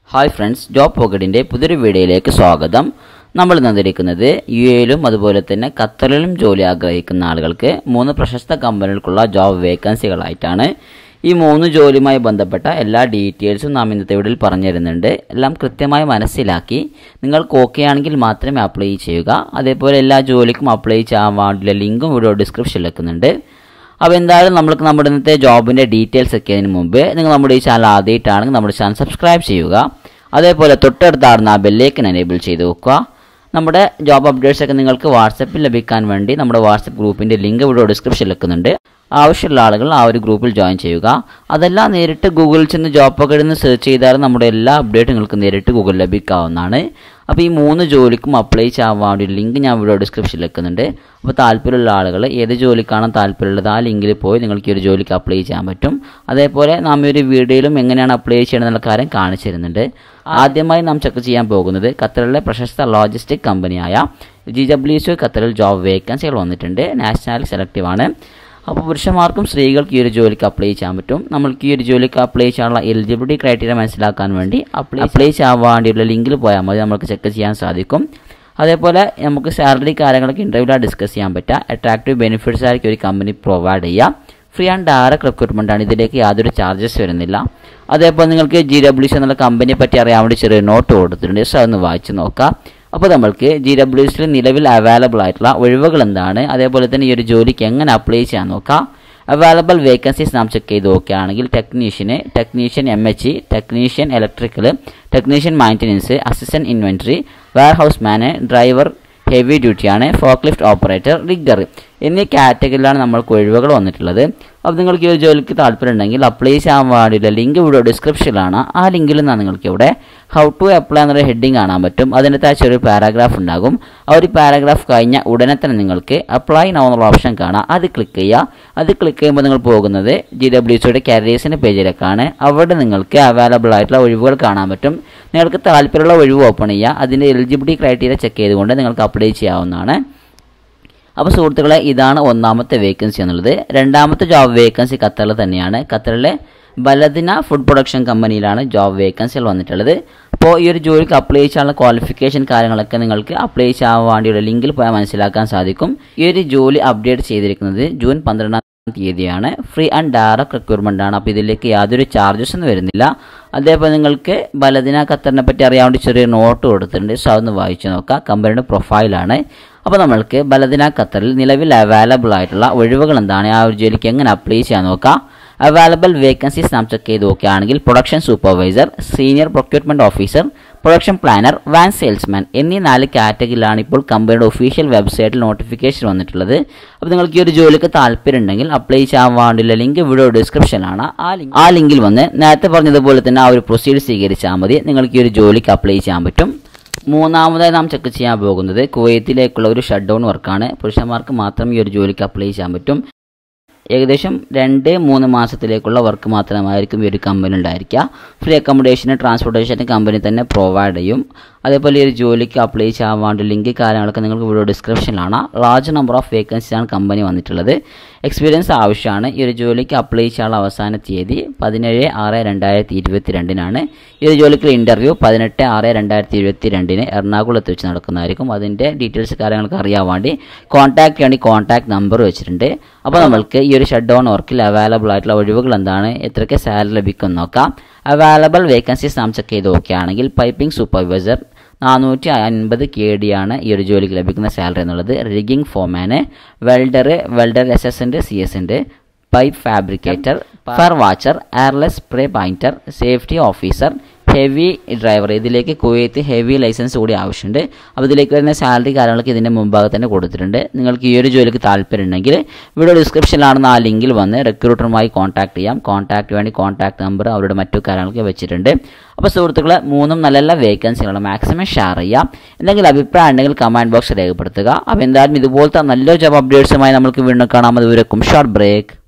hi friends job പോക്കറ്റിൻ്റെ പുതിയൊരു വീഡിയോയിലേക്ക് സ്വാഗതം നമ്മൾ തന്നിരിക്കുന്നത് യു എയിലും അതുപോലെ തന്നെ ഖത്തറിലും ജോലി ആഗ്രഹിക്കുന്ന ആളുകൾക്ക് മൂന്ന് പ്രശസ്ത കമ്പനികൾക്കുള്ള ജോബ് വേക്കൻസികളായിട്ടാണ് ഈ മൂന്ന് ജോലിയുമായി ബന്ധപ്പെട്ട എല്ലാ ഡീറ്റെയിൽസും നാം ഇന്നത്തെ വീഡിയോയിൽ പറഞ്ഞു തരുന്നുണ്ട് എല്ലാം കൃത്യമായി മനസ്സിലാക്കി നിങ്ങൾക്ക് ഓക്കെ ആണെങ്കിൽ മാത്രമേ അപ്ലൈ ചെയ്യുക അതേപോലെ എല്ലാ ജോലിക്കും അപ്ലൈ ചെയ്യാൻ വേണ്ടിയുള്ള ലിങ്കും വീഡിയോ ഡിസ്ക്രിപ്ഷനിൽ വെക്കുന്നുണ്ട് അപ്പോൾ എന്തായാലും നമ്മൾക്ക് നമ്മുടെ ഇന്നത്തെ ജോബിൻ്റെ ഡീറ്റെയിൽസ് ഒക്കെ അതിന് മുമ്പ് നിങ്ങൾ നമ്മുടെ ഈ ചാനൽ ആദ്യമായിട്ടാണെങ്കിൽ നമ്മുടെ ചാനൽ സബ്സ്ക്രൈബ് ചെയ്യുക അതേപോലെ തൊട്ടടുത്താടുന്ന ആ ബെല്ലേക്ക് എനേബിൾ ചെയ്ത് വെക്കുക നമ്മുടെ ജോബ് അപ്ഡേറ്റ്സ് ഒക്കെ നിങ്ങൾക്ക് വാട്സപ്പിൽ ലഭിക്കാൻ വേണ്ടി നമ്മുടെ വാട്സപ്പ് ഗ്രൂപ്പിൻ്റെ ലിങ്ക് ഇവിടെ ഡിസ്ക്രിപ്ഷനിൽ വെക്കുന്നുണ്ട് ആവശ്യമുള്ള ആളുകൾ ആ ഒരു ഗ്രൂപ്പിൽ ജോയിൻ ചെയ്യുക അതെല്ലാം നേരിട്ട് ഗൂഗിളിൽ ചെന്ന് ജോബ് പക്കടിൽ നിന്ന് സെർച്ച് ചെയ്താൽ നമ്മുടെ എല്ലാ അപ്ഡേറ്റും നിങ്ങൾക്ക് നേരിട്ട് ഗൂഗിൾ ലഭിക്കാവുന്നതാണ് അപ്പോൾ ഈ മൂന്ന് ജോലിക്കും അപ്ലൈ ചെയ്യാൻ വേണ്ടി ലിങ്ക് ഞാൻ ഇവിടെ ഡിസ്ക്രിപ്ഷനിൽ വെക്കുന്നുണ്ട് അപ്പോൾ താല്പര്യമുള്ള ആളുകൾ ഏത് ജോലിക്കാണോ താല്പര്യമുള്ളത് ആ ലിങ്കിൽ പോയി നിങ്ങൾക്ക് ഈ ഒരു ജോലിക്ക് അപ്ലൈ ചെയ്യാൻ പറ്റും അതേപോലെ നാം ഈ ഒരു വീഡിയോയിലും എങ്ങനെയാണ് അപ്ലൈ ചെയ്യണമെന്നുള്ള കാര്യം കാണിച്ചു തരുന്നുണ്ട് ആദ്യമായി നാം ചെക്ക് ചെയ്യാൻ പോകുന്നത് ഖത്തറിലെ പ്രശസ്ത ലോജിസ്റ്റിക് കമ്പനിയായ ജി ഡബ്ല്യു സി ഖത്തറിൽ ജോബ് വേക്കൻസികൾ വന്നിട്ടുണ്ട് നാഷണൽ സെലക്റ്റീവ് ആണ് അപ്പോൾ പുരുഷന്മാർക്കും സ്ത്രീകൾക്ക് ഈ ഒരു ജോലിക്ക് അപ്ലൈ ചെയ്യാൻ പറ്റും നമ്മൾക്ക് ഈ ഒരു ജോലിക്ക് അപ്ലൈ ചെയ്യാനുള്ള എലിജിബിലിറ്റി ക്രൈറ്റീരിയ മനസ്സിലാക്കാൻ വേണ്ടി അപ്ലൈ അപ്ലൈ ചെയ്യാൻ വേണ്ടിയുള്ള ലിങ്കിൽ പോയാൽ മതി നമുക്ക് ചെക്ക് ചെയ്യാൻ സാധിക്കും അതേപോലെ നമുക്ക് സാലറി കാര്യങ്ങളൊക്കെ ഇൻ്റർവ്യൂലാണ് ഡിസ്കസ് ചെയ്യാൻ പറ്റുക അട്രാക്റ്റീവ് ബെനിഫിറ്റ്സ് ആയിരിക്കും ഒരു കമ്പനി പ്രൊവൈഡ് ചെയ്യുക ഫ്രീ ആൻഡ് ഡയറക്റ്റ് റിക്രൂട്ട്മെൻ്റ് ആണ് ഇതിലേക്ക് യാതൊരു ചാർജസ് വരുന്നില്ല അതേപോലെ നിങ്ങൾക്ക് ജി ഡബ്ല്യു സി എന്നുള്ള കമ്പനിയെ പറ്റി അറിയാൻ വേണ്ടി ചെറിയ നോട്ട് കൊടുത്തിട്ടുണ്ട് സോ അതൊന്ന് വായിച്ച് നോക്കാം അപ്പോൾ നമ്മൾക്ക് ജി ഡബ്ല്യു സിയിൽ നിലവിൽ അവൈലബിൾ ആയിട്ടുള്ള ഒഴിവുകൾ എന്താണ് അതേപോലെ തന്നെ ഈ ഒരു ജോലിക്ക് എങ്ങനെ അപ്ലൈ ചെയ്യാൻ നോക്കാം അവൈലബിൾ വേക്കൻസീസ് നാം ചെക്ക് ചെയ്ത് നോക്കുകയാണെങ്കിൽ technician technician M H E technician electrical technician maintenance assistant inventory warehouse man driver heavy ഡ്യൂട്ടിയാണ് ഫോക്ലിഫ്റ്റ് ഓപ്പറേറ്റർ റിഗർ എന്നീ കാറ്റഗറിയിലാണ് നമ്മൾക്ക് ഒഴിവുകൾ വന്നിട്ടുള്ളത് അപ്പോൾ നിങ്ങൾക്ക് ഈ ഒരു ജോലിക്ക് താല്പര്യം ഉണ്ടെങ്കിൽ അപ്ലൈ ചെയ്യാൻ വേണ്ടിയുള്ള ലിങ്ക് ഇവിടെ ഡിസ്ക്രിപ്ഷനിലാണ് ആ ലിങ്കിൽ നിന്നാണ് നിങ്ങൾക്ക് ഇവിടെ ഹൗ ടു അപ്ലൈ എന്നൊരു ഹെഡിങ് കാണാൻ പറ്റും അതിൻ്റെ താഴ്ച ഒരു പാരാഗ്രാഫ് ഉണ്ടാകും ആ ഒരു പാരാഗ്രാഫ് കഴിഞ്ഞ ഉടനെ തന്നെ നിങ്ങൾക്ക് അപ്ലൈ നൗ എന്നുള്ള ഓപ്ഷൻ കാണാം അത് ക്ലിക്ക് ചെയ്യുക അത് ക്ലിക്ക് ചെയ്യുമ്പോൾ നിങ്ങൾ പോകുന്നത് ജി ഡബ്ല്യു സിയുടെ കരിയേഴ്സിൻ്റെ പേജിലേക്കാണ് അവിടെ നിങ്ങൾക്ക് അവൈലബിൾ ആയിട്ടുള്ള ഒഴിവുകൾ കാണാൻ പറ്റും നിങ്ങൾക്ക് താല്പര്യമുള്ള ഒഴിവ് ഓപ്പൺ ചെയ്യുക അതിൻ്റെ എലിജിബിലിറ്റി ക്രൈറ്റീരിയ ചെക്ക് ചെയ്തുകൊണ്ട് നിങ്ങൾക്ക് അപ്ലൈ ചെയ്യാവുന്നതാണ് അപ്പോൾ സുഹൃത്തുക്കളെ ഇതാണ് ഒന്നാമത്തെ വേക്കൻസി എന്നുള്ളത് രണ്ടാമത്തെ ജോബ് വേക്കൻസി ഖത്തറിൽ തന്നെയാണ് ഖത്തറിലെ ബലദിന ഫുഡ് പ്രൊഡക്ഷൻ കമ്പനിയിലാണ് ജോബ് വേക്കൻസികൾ വന്നിട്ടുള്ളത് അപ്പോൾ ഈ ഒരു ജോലിക്ക് അപ്ലൈ ചെയ്യാനുള്ള ക്വാളിഫിക്കേഷൻ കാര്യങ്ങളൊക്കെ നിങ്ങൾക്ക് അപ്ലൈ ചെയ്യാൻ വേണ്ടിയുള്ള ലിങ്കിൽ പോയാൽ മനസ്സിലാക്കാൻ സാധിക്കും ഈ ഒരു ജോലി അപ്ഡേറ്റ് ചെയ്തിരിക്കുന്നത് ജൂൺ പന്ത്രണ്ടാം തീയതിയാണ് ഫ്രീ ആൻഡ് ഡയറക്റ്റ് റിക്രൂട്ട്മെൻ്റ് ആണ് അപ്പോൾ ഇതിലേക്ക് യാതൊരു ചാർജസ് ഒന്നും വരുന്നില്ല അതേപോലെ നിങ്ങൾക്ക് ബലദിന ഖത്തറിനെ പറ്റി അറിയാൻ വേണ്ടി ചെറിയ നോട്ട് കൊടുത്തിട്ടുണ്ട് സോ അതൊന്ന് വായിച്ചു നോക്കാം കമ്പനിയുടെ പ്രൊഫൈലാണ് അപ്പോൾ നമ്മൾക്ക് ബലദിന ഖത്തറിൽ നിലവിൽ അവൈലബിൾ ആയിട്ടുള്ള ഒഴിവുകൾ എന്താണ് ആ ഒരു ജോലിക്ക് എങ്ങനെ അപ്ലൈ ചെയ്യാൻ നോക്കാം അവൈലബിൾ വേക്കൻസീസ് നാം ചെക്ക് ചെയ്ത് നോക്കുകയാണെങ്കിൽ production supervisor senior procurement officer production planner van salesman എന്നീ നാല് കാറ്റഗറിയിലാണ് ഇപ്പോൾ കമ്പനിയുടെ ഒഫീഷ്യൽ വെബ്സൈറ്റിൽ നോട്ടിഫിക്കേഷൻ വന്നിട്ടുള്ളത് അപ്പോൾ നിങ്ങൾക്ക് ഈ ഒരു ജോലിക്ക് താല്പര്യം ഉണ്ടെങ്കിൽ അപ്ലൈ ചെയ്യാൻ വേണ്ടിയുള്ള ലിങ്ക് വീഡിയോ ഡിസ്ക്രിപ്ഷനിലാണ് ആ ലിങ്ക് ആ ലിങ്കിൽ വന്ന് നേരത്തെ പറഞ്ഞതുപോലെ തന്നെ ആ ഒരു പ്രൊസീഡ് സ്വീകരിച്ചാൽ മതി നിങ്ങൾക്ക് ഈ ഒരു ജോലിക്ക് അപ്ലൈ ചെയ്യാൻ പറ്റും മൂന്നാമതായി നാം ചെക്ക് ചെയ്യാൻ പോകുന്നത് കുവൈത്തിലേക്കുള്ള ഒരു ഷട്ട് ഡൗൺ വർക്കാണ് പുരുഷന്മാർക്ക് മാത്രം ഈ ഒരു ജോലിക്ക് അപ്ലൈ ചെയ്യാൻ പറ്റും ഏകദേശം രണ്ട് മൂന്ന് മാസത്തിലേക്കുള്ള വർക്ക് മാത്രമായിരിക്കും ഈ ഒരു കമ്പനി ഉണ്ടായിരിക്കുക ഫ്രീ അക്കോമഡേഷന് ട്രാൻസ്പോർട്ടേഷന് കമ്പനി തന്നെ പ്രൊവൈഡ് ചെയ്യും അതേപോലെ ഈ ഒരു ജോലിക്ക് അപ്ലൈ ചെയ്യാൻ വേണ്ടി ലിങ്ക് കാര്യങ്ങളൊക്കെ നിങ്ങൾക്ക് വീഡിയോ ഡിസ്ക്രിപ്ഷനിലാണ് ലാർജ് നമ്പർ ഓഫ് വേക്കൻസിയാണ് കമ്പനി വന്നിട്ടുള്ളത് എക്സ്പീരിയൻസ് ആവശ്യമാണ് ഈ ഒരു ജോലിക്ക് അപ്ലൈ ചെയ്യാനുള്ള അവസാന തീയതി പതിനേഴ് ആറ് രണ്ടായിരത്തി ഇരുപത്തി രണ്ടിനാണ് ഈ ഒരു ജോലിക്കുള്ള ഇൻ്റർവ്യൂ പതിനെട്ട് ആറ് രണ്ടായിരത്തി ഇരുപത്തി രണ്ടിന് എറണാകുളത്ത് വെച്ച് നടക്കുന്നതായിരിക്കും അതിൻ്റെ ഡീറ്റെയിൽസ് കാര്യങ്ങളൊക്കെ അറിയാൻ വേണ്ടി കോൺടാക്ട് വേണ്ടി കോൺടാക്ട് നമ്പർ വെച്ചിട്ടുണ്ട് അപ്പോൾ നമ്മൾക്ക് ഈ ഒരു ഷട്ട് ഡൗൺ വർക്കിൽ അവൈലബിൾ ആയിട്ടുള്ള ഒഴിവുകൾ എന്താണ് എത്രയ്ക്ക് സാലറി ലഭിക്കും നോക്കാം അവൈലബിൾ വേക്കൻസീസ് നാം ചെക്ക് ചെയ്ത് നോക്കുകയാണെങ്കിൽ പൈപ്പിംഗ് സൂപ്പർവൈസർ നാനൂറ്റി അൻപത് കെ ഡി ആണ് ഈ ഒരു ജോലിക്ക് ലഭിക്കുന്ന സാലറി എന്നുള്ളത് rigging foreman welder welder S S ഉണ്ട് സി എസ് ഉണ്ട് pipe fabricator fire watcher airless spray painter safety officer heavy driver ഇതിലേക്ക് കുവൈത്ത് ഹെവി ലൈസൻസ് കൂടി ആവശ്യമുണ്ട് അപ്പോൾ ഇതിലേക്ക് വരുന്ന സാലറി കാര്യങ്ങളൊക്കെ ഇതിൻ്റെ മുമ്പാകെ തന്നെ കൊടുത്തിട്ടുണ്ട് നിങ്ങൾക്ക് ഈ ഒരു ജോലിക്ക് താല്പര്യം ഉണ്ടെങ്കിൽ വീഡിയോ ഡിസ്ക്രിപ്ഷനിലാണെന്ന് ആ ലിങ്കിൽ വന്ന് റിക്രൂട്ടറുമായി കോൺടാക്ട് ചെയ്യാം കോൺടാക്ട് വേണ്ടി കോൺടാക്ട് നമ്പർ അവരുടെ മറ്റു കാര്യങ്ങളൊക്കെ വെച്ചിട്ടുണ്ട് അപ്പോൾ സുഹൃത്തുക്കളെ മൂന്നും നല്ല നല്ല വേക്കൻസികളാണ് മാക്സിമം ഷെയർ ചെയ്യാം എന്തെങ്കിലും അഭിപ്രായം ഉണ്ടെങ്കിൽ കമൻറ്റ് ബോക്സ് രേഖപ്പെടുത്തുക അപ്പോൾ എന്തായാലും ഇതുപോലത്തെ നല്ലൊരു ജോബ് അപ്ഡേറ്റ്സുമായി നമുക്ക് വീണ്ടും കാണാം അതുവരെക്കും ഷോർട്ട് ബ്രേക്ക്